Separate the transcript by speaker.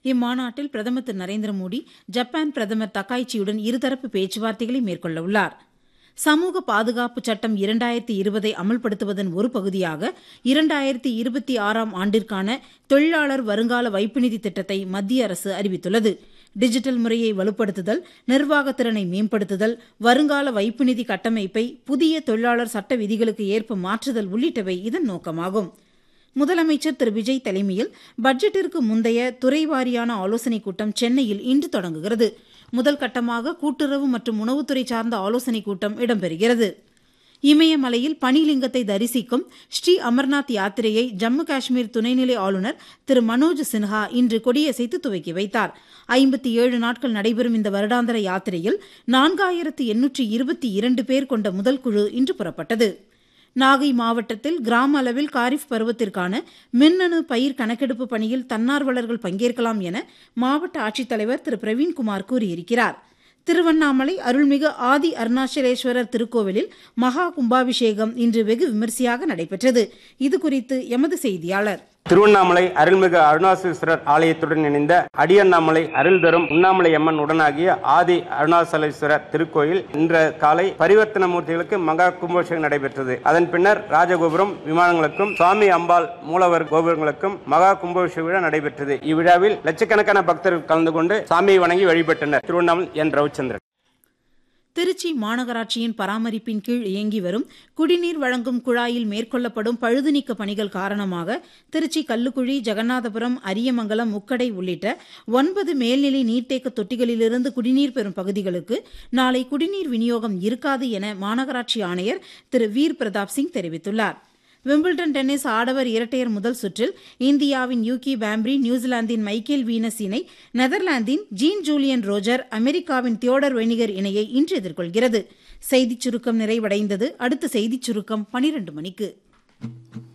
Speaker 1: இம்மாநாட்டில் பிரதமர் திரு நரேந்திர மோடி ஜப்பான் பிரதமர் தக்காய்ச்சியுடன் இருதரப்பு பேச்சுவார்த்தைகளை மேற்கொள்ள உள்ளார் சமூக பாதுகாப்பு சட்டம் இரண்டாயிரத்தி இருபதை அமல்படுத்துவதன் ஒரு பகுதியாக இரண்டாயிரத்தி இருபத்தி ஆறாம் ஆண்டிற்கான தொழிலாளர் வருங்கால வைப்பு நிதி திட்டத்தை மத்திய அரசு அறிவித்துள்ளது டிஜிட்டல் முறையை வலுப்படுத்துதல் நிர்வாகத்திறனை மேம்படுத்துதல் வருங்கால வைப்பு நிதி கட்டமைப்பை புதிய தொழிலாளர் சட்ட விதிகளுக்கு ஏற்ப மாற்றுதல் உள்ளிட்டவை இதன் நோக்கமாகும் முதலமைச்சர் திரு விஜய் தலைமையில் பட்ஜெட்டிற்கு முந்தைய துறை வாரியான ஆலோசனைக் கூட்டம் சென்னையில் இன்று தொடங்குகிறது முதல் கட்டமாக கூட்டுறவு மற்றும் உணவுத்துறை சார்ந்த ஆலோசனைக் கூட்டம் இடம்பெறுகிறது இமயமலையில் பனிலிங்கத்தை தரிசிக்கும் ஸ்ரீ அமர்நாத் யாத்திரையை ஜம்மு காஷ்மீர் துணைநிலை ஆளுநர் திரு மனோஜ் சின்ஹா இன்று கொடியசைத்து துவக்கி வைத்தார் ஐம்பத்தி ஏழு நாட்கள் நடைபெறும் இந்த வருடாந்திர யாத்திரையில் நான்காயிரத்து எண்ணூற்றி இருபத்தி இரண்டு பேர் கொண்ட முதல் குழு இன்று புறப்பட்டது நாகை மாவட்டத்தில் கிராம அளவில் காரிஃப் பருவத்திற்கான மின்னணு பயிர் கணக்கெடுப்பு பணியில் தன்னார்வலர்கள் பங்கேற்கலாம் என மாவட்ட ஆட்சித்தலைவர் திரு பிரவீன்குமார் கூறியிருக்கிறார் திருவண்ணாமலை அருள்மிகு ஆதி அருணாச்சலேஸ்வரர் திருக்கோவிலில் மகா கும்பாபிஷேகம் இன்று வெகு விமரிசையாக நடைபெற்றது இதுகுறித்து எமது செய்தியாளர்
Speaker 2: திருவண்ணாமலை அருள்மிகு அருணாசலேஸ்வரர் ஆலயத்துடன் இணைந்த அடியண்ணாமலை அருள் தரும் உண்ணாமலை அம்மன் உடனாகிய ஆதி அருணாசலேஸ்வரர் திருக்கோயில் இன்று காலை பரிவர்த்தன மூர்த்திகளுக்கு மகா கும்பாபிஷேகம் நடைபெற்றது அதன் பின்னர் ராஜகோபுரம் விமானங்களுக்கும் சுவாமி அம்பாள் மூலவர் கோபுரங்களுக்கும் மகா கும்பாபிஷேக விழா நடைபெற்றது இவ்விழாவில் லட்சக்கணக்கான பக்தர்கள் கலந்து கொண்டு சாமியை வணங்கி வழிபட்டனர் திருவண்ணாமலை என் ரவிச்சந்திரன்
Speaker 1: திருச்சி மாநகராட்சியின் பராமரிப்பின் கீழ் இயங்கி வரும் குடிநீர் வழங்கும் குழாயில் மேற்கொள்ளப்படும் பழுதுநீக்க பணிகள் காரணமாக திருச்சி கல்லுக்குழி ஜெகநாதபுரம் அரியமங்கலம் முக்கடை உள்ளிட்ட ஒன்பது மேல்நிலை நீர்த்தேக்க தொட்டிகளிலிருந்து குடிநீர் பெறும் பகுதிகளுக்கு நாளை குடிநீர் விநியோகம் இருக்காது என மாநகராட்சி ஆணையர் திரு வீர் பிரதாப் சிங் தெரிவித்துள்ளார் விம்பிள்டன் டென்னிஸ் ஆடவர் இரட்டையர் முதல் சுற்றில் இந்தியாவின் யூகி பாம்ப்ரி நியூசிலாந்தின் மைக்கேல் வீனஸ் இணை நெதர்லாந்தின் ஜீன் ஜூலியன் ரோஜர் அமெரிக்காவின் தியோடர் வெனிகர் இணையை இன்று எதிர்கொள்கிறது செய்திச் சுருக்கம் நிறைவடைந்தது அடுத்த செய்திச் சுருக்கம் பனிரண்டு மணிக்கு